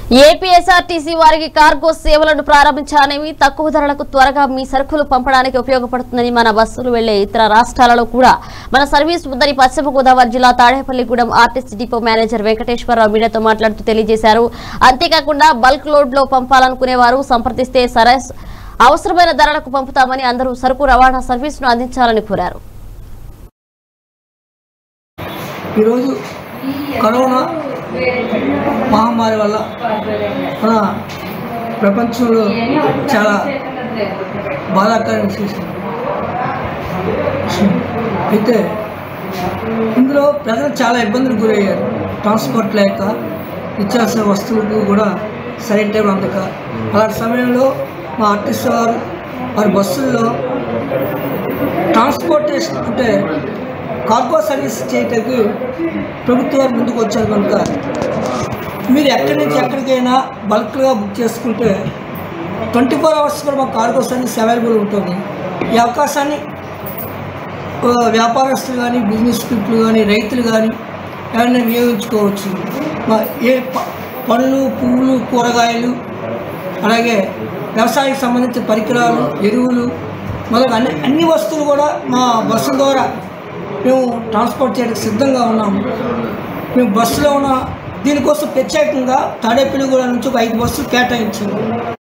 APSRTC వారికి cargo సేవలను ప్రారంభించాలని తక్కువ ధరలకు త్వరగా మీ సరుకులు పంపడానికి ఉపయోగపడుతుందని మన బస్సులు వెళ్లే ఇతర రాష్ట్రాలలో కూడా మన సర్వీస్ ఉందని పశ్చిమ గోదావరి జిల్లా Tadepalligudem RTC depot manager Venkateswararao మీడియాతో మాట్లాడుతూ తెలియజేశారు అంతేకాకుండా బల్క్ లోడ్ లో పంపాలనుకునే వారు సంప్రదిస్తే సరస్ అవసరమైన ధరలకు పంపుతామని అందరూ సరుకు రవాణా సర్వీసును అందించాలని కోరారు ఈరోజు కరోనా మహమ్మారి వల్ల మన ప్రపంచంలో చాలా బాధాకరమైన విశేషం అయితే ఇందులో ప్రజలు చాలా ఇబ్బందులకు గురయ్యారు ట్రాన్స్పోర్ట్ లేక నిత్యావసర వస్తువులకు కూడా సరైన టైం అందక అలాంటి సమయంలో మా ఆర్టిస్ట్ వారు వారి బస్సుల్లో ట్రాన్స్పోర్టేషన్ అంటే కార్గో సర్వీస్ చేయటకు ప్రభుత్వాలు ముందుకు వచ్చారు కనుక మీరు ఎక్కడి నుంచి ఎక్కడికైనా బల్క్గా బుక్ చేసుకుంటే ట్వంటీ ఫోర్ అవర్స్ కూడా మాకు కార్గో సర్వీస్ అవైలబుల్ ఉంటుంది ఈ అవకాశాన్ని ఆ, వ్యాపారస్తులు కానీ బిజినెస్ పీపుల్ కానీ రైతులు కానీ ఎవరైనా వినియోగించుకోవచ్చు మా ఏ ప- పండ్లు పువ్వులు కూరగాయలు అలాగే వ్యవసాయానికి సంబంధించిన పరికరాలు ఎరువులు మొదలగు అన్ని అన్ని వస్తువులు కూడా మా బస్సుల ద్వారా మేము ట్రాన్స్పోర్ట్ చేయడానికి సిద్ధంగా ఉన్నాము మేము బస్సులో ఉన్న దీనికోసం ప్రత్యేకంగా తాడేపల్లిగూడ నుంచి ఒక ఐదు బస్సులు కేటాయించాము